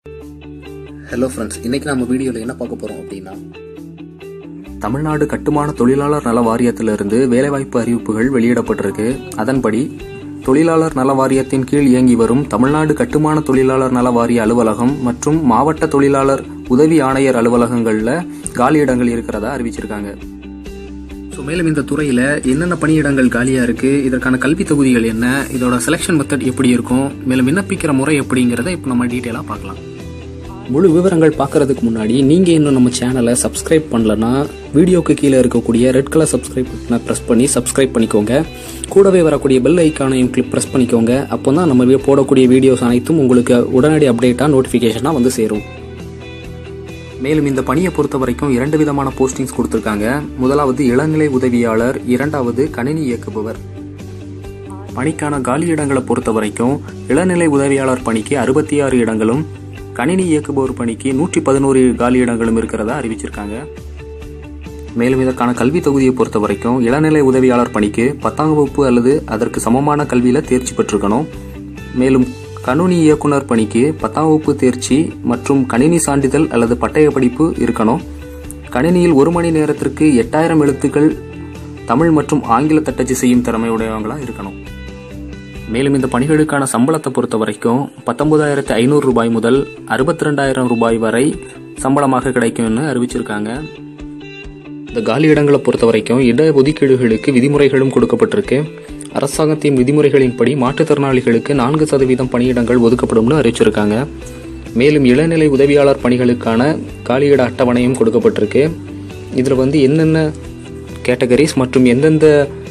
hello friends இன்னைக்கு நம்ம வீடியோவில் என்ன பார்க்க போகிறோம் அப்படின்னா தமிழ்நாடு கட்டுமான தொழிலாளர் நல வாரியத்திலிருந்து வேலைவாய்ப்பு அறிவிப்புகள் வெளியிடப்பட்டிருக்கு அதன்படி தொழிலாளர் நல வாரியத்தின் கீழ் இயங்கி வரும் தமிழ்நாடு கட்டுமான தொழிலாளர் நல வாரிய அலுவலகம் மற்றும் மாவட்ட தொழிலாளர் உதவி ஆணையர் அலுவலகங்களில் காலியிடங்கள் இருக்கிறதா அறிவிச்சிருக்காங்க ஸோ மேலும் இந்த துறையில் என்னென்ன பணியிடங்கள் காலியாக இருக்குது இதற்கான கல்வி தொகுதிகள் என்ன இதோட செலெக்ஷன் மெத்தட் எப்படி இருக்கும் மேலும் விண்ணப்பிக்கிற முறை எப்படிங்கிறத இப்போ நம்ம டீட்டெயிலாக பார்க்கலாம் முழு விவரங்கள் பார்க்கறதுக்கு முன்னாடி நீங்கள் இன்னும் நம்ம சேனலை சப்ஸ்கிரைப் பண்ணலன்னா வீடியோக்கு கீழே இருக்கக்கூடிய ரெட் கலர் சப்ஸ்கிரைப் பட்டனை ப்ரெஸ் பண்ணி சப்ஸ்கிரைப் பண்ணிக்கோங்க கூடவே வரக்கூடிய பெல் ஐக்கானையும் கிளிக் ப்ரெஸ் பண்ணிக்கோங்க அப்போ தான் நம்ம வி- போடக்கூடிய வீடியோஸ் அனைத்தும் உங்களுக்கு உடனடி அப்டேட்டாக நோட்டிஃபிகேஷனாக வந்து சேரும் மேலும் இந்த பணியை பொறுத்த வரைக்கும் இரண்டு விதமான போஸ்டிங்ஸ் கொடுத்துருக்காங்க முதலாவது இளநிலை உதவியாளர் இரண்டாவது கணினி இயக்குபவர் பணிக்கான காலி இடங்களை பொறுத்த வரைக்கும் இளநிலை உதவியாளர் பணிக்கு அறுபத்தி ஆறு இடங்களும் கணினி இயக்குபவர் பணிக்கு நூற்றி பதினோரு காலி இடங்களும் இருக்கிறதா அறிவிச்சிருக்காங்க மேலும் இதற்கான கல்வி தொகுதியை பொறுத்த வரைக்கும் இளநிலை உதவியாளர் பணிக்கு பத்தாம் வகுப்பு அல்லது அதற்கு சமமான கல்வியில் தேர்ச்சி பெற்றிருக்கணும் மேலும் கணினி இயக்குனர் பணிக்கு பத்தாம் வகுப்பு தேர்ச்சி மற்றும் கணினி சான்றிதழ் அல்லது பட்டய படிப்பு இருக்கணும் கணினியில் ஒரு மணி நேரத்திற்கு எட்டாயிரம் எழுத்துக்கள் தமிழ் மற்றும் ஆங்கில தட்டச்சு செய்யும் திறமையுடையவங்களா இருக்கணும் மேலும் இந்த பணிகளுக்கான சம்பளத்தை பொறுத்த வரைக்கும் பத்தொன்பதாயிரத்து ஐநூறு ரூபாய் முதல் அறுபத்தி ரெண்டாயிரம் ரூபாய் வரை சம்பளமாக கிடைக்கும்னு அறிவிச்சிருக்காங்க இந்த காலி இடங்களை பொறுத்த வரைக்கும் இட ஒதுக்கீடுகளுக்கு விதிமுறைகளும் கொடுக்கப்பட்டிருக்கு அரசாங்கத்தின் விதிமுறைகளின்படி மாற்றுத்திறனாளிகளுக்கு நான்கு சதவீதம் பணியிடங்கள் ஒதுக்கப்படும்னு அறிவிச்சிருக்காங்க மேலும் இளநிலை உதவியாளர் பணிகளுக்கான காலியிட அட்டவணையும் கொடுக்கப்பட்டிருக்கு இதில் வந்து என்னென்ன கேட்டகரிஸ் மற்றும் எந்தெந்த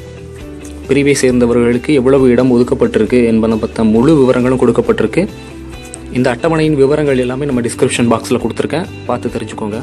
பிரிவை சேர்ந்தவர்களுக்கு எவ்வளவு இடம் ஒதுக்கப்பட்டிருக்கு என்பதை பற்ற முழு விவரங்களும் கொடுக்கப்பட்டிருக்கு இந்த அட்டவணையின் விவரங்கள் எல்லாமே நம்ம டிஸ்கிரிப்ஷன் பாக்ஸில் கொடுத்துருக்கேன் பார்த்து தெரிஞ்சுக்கோங்க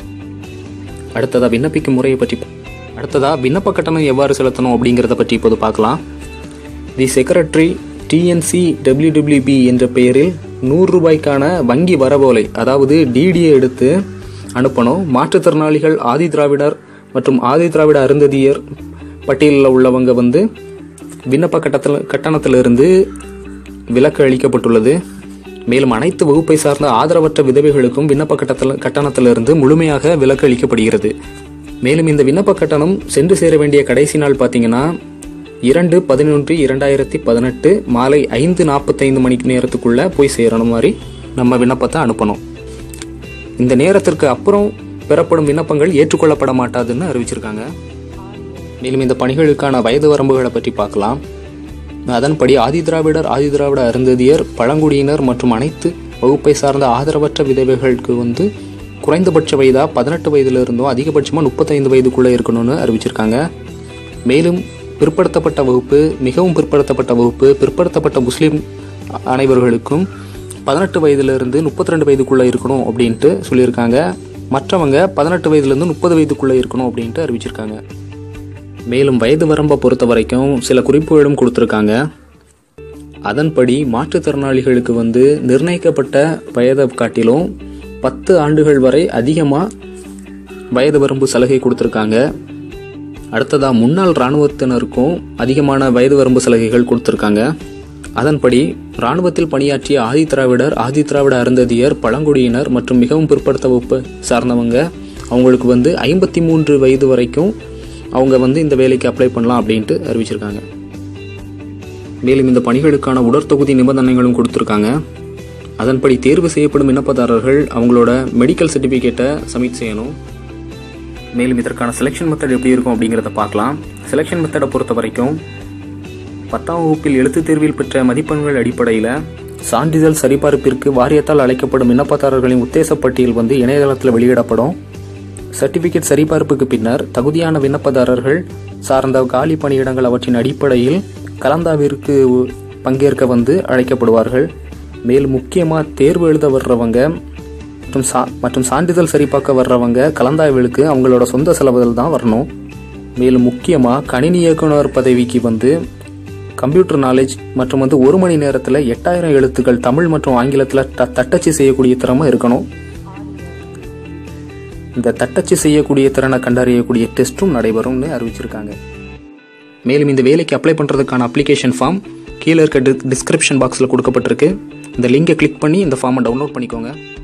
அடுத்ததா விண்ணப்பிக்கும் முறையை பற்றி அடுத்ததா விண்ணப்ப கட்டணம் எவ்வாறு செலுத்தணும் அப்படிங்கிறத பற்றி இப்போது பார்க்கலாம் தி செக்ரட்டரி டிஎன்சி டபிள்யூடபிள்யூபி என்ற பெயரில் நூறு ரூபாய்க்கான வங்கி வரவோலை அதாவது டிடியை எடுத்து அனுப்பணும் மாற்றுத்திறனாளிகள் ஆதி திராவிடர் மற்றும் ஆதி திராவிட அருந்ததியர் பட்டியலில் உள்ளவங்க வந்து விண்ணப்ப கட்டத்தில் கட்டணத்திலிருந்து விலக்கு அளிக்கப்பட்டுள்ளது மேலும் அனைத்து வகுப்பை சார்ந்த ஆதரவற்ற விதவைகளுக்கும் விண்ணப்ப கட்டத்தில் கட்டணத்திலிருந்து முழுமையாக விலக்கு அளிக்கப்படுகிறது மேலும் இந்த விண்ணப்ப கட்டணம் சென்று சேர வேண்டிய கடைசி நாள் பார்த்தீங்கன்னா இரண்டு பதினொன்று இரண்டாயிரத்தி பதினெட்டு மாலை ஐந்து நாற்பத்தைந்து மணி நேரத்துக்குள்ள போய் சேரணும் மாதிரி நம்ம விண்ணப்பத்தை அனுப்பணும் இந்த நேரத்திற்கு அப்புறம் பெறப்படும் விண்ணப்பங்கள் ஏற்றுக்கொள்ளப்பட மாட்டாதுன்னு அறிவிச்சிருக்காங்க மேலும் இந்த பணிகளுக்கான வயது வரம்புகளை பற்றி பார்க்கலாம் அதன்படி ஆதிதிராவிடர் ஆதிதிராவிட அருந்ததியர் பழங்குடியினர் மற்றும் அனைத்து வகுப்பை சார்ந்த ஆதரவற்ற விதவைகளுக்கு வந்து குறைந்தபட்ச வயதா பதினெட்டு வயதுல இருந்தும் அதிகபட்சமாக முப்பத்தைந்து வயதுக்குள்ளே இருக்கணும்னு அறிவிச்சிருக்காங்க மேலும் பிற்படுத்தப்பட்ட வகுப்பு மிகவும் பிற்படுத்தப்பட்ட வகுப்பு பிற்படுத்தப்பட்ட முஸ்லீம் அனைவர்களுக்கும் பதினெட்டு வயதிலிருந்து முப்பத்தி ரெண்டு வயதுக்குள்ளே இருக்கணும் அப்படின்ட்டு சொல்லியிருக்காங்க மற்றவங்க பதினெட்டு வயதுலேருந்து முப்பது வயதுக்குள்ளே இருக்கணும் அப்படின்ட்டு அறிவிச்சிருக்காங்க மேலும் வயது வரம்பை பொறுத்த வரைக்கும் சில குறிப்புகளும் கொடுத்துருக்காங்க அதன்படி மாற்றுத்திறனாளிகளுக்கு வந்து நிர்ணயிக்கப்பட்ட வயதை காட்டிலும் பத்து ஆண்டுகள் வரை அதிகமாக வயது வரம்பு சலுகை கொடுத்துருக்காங்க அடுத்ததா முன்னாள் இராணுவத்தினருக்கும் அதிகமான வயது வரம்பு சலுகைகள் கொடுத்துருக்காங்க அதன்படி இராணுவத்தில் பணியாற்றிய ஆதி திராவிடர் ஆதி திராவிட அருந்ததியர் பழங்குடியினர் மற்றும் மிகவும் பிற்படுத்த வகுப்பு சார்ந்தவங்க அவங்களுக்கு வந்து ஐம்பத்தி மூன்று வயது வரைக்கும் அவங்க வந்து இந்த வேலைக்கு அப்ளை பண்ணலாம் அப்படின்ட்டு அறிவிச்சிருக்காங்க மேலும் இந்த பணிகளுக்கான உடற்தொகுதி நிபந்தனைகளும் கொடுத்துருக்காங்க அதன்படி தேர்வு செய்யப்படும் விண்ணப்பதாரர்கள் அவங்களோட மெடிக்கல் சர்டிஃபிகேட்டை சப்மிட் செய்யணும் மேலும் இதற்கான செலெக்ஷன் மெத்தட் எப்படி இருக்கும் அப்படிங்கிறத பார்க்கலாம் செலெக்ஷன் மெத்தடை பொறுத்த வரைக்கும் பத்தாம் வகுப்பில் எழுத்துத் தேர்வில் பெற்ற மதிப்பெண்கள் அடிப்படையில் சான்றிதழ் சரிபார்ப்பிற்கு வாரியத்தால் அழைக்கப்படும் விண்ணப்பதாரர்களின் உத்தேச பட்டியல் வந்து இணையதளத்தில் வெளியிடப்படும் சர்டிபிகேட் சரிபார்ப்புக்கு பின்னர் தகுதியான விண்ணப்பதாரர்கள் சார்ந்த காலி பணியிடங்கள் அவற்றின் அடிப்படையில் கலந்தாவிற்கு பங்கேற்க வந்து அழைக்கப்படுவார்கள் மேலும் முக்கியமாக தேர்வு எழுத வர்றவங்க மற்றும் சா மற்றும் சான்றிதழ் சரிபார்க்க வர்றவங்க கலந்தாய்வுகளுக்கு அவங்களோட சொந்த செலவுகள் தான் வரணும் மேலும் முக்கியமாக கணினி இயக்குனர் பதவிக்கு வந்து கம்ப்யூட்டர் நாலேஜ் மற்றும் வந்து ஒரு மணி நேரத்தில் எட்டாயிரம் எழுத்துக்கள் தமிழ் மற்றும் ஆங்கிலத்தில் த தட்டச்சு செய்யக்கூடிய திறமை இருக்கணும் இந்த தட்டச்சு செய்யக்கூடிய திறனை கண்டறியக்கூடிய டெஸ்ட்டும் நடைபெறும்னு அறிவிச்சிருக்காங்க மேலும் இந்த வேலைக்கு அப்ளை பண்ணுறதுக்கான அப்ளிகேஷன் ஃபார்ம் கீழே இருக்க டிஸ்கிரிப்ஷன் பாக்ஸில் கொடுக்கப்பட்டிருக்கு இந்த லிங்கை கிளிக் பண்ணி இந்த ஃபார்மை டவுன்லோட் பண்ணிக்கோங்க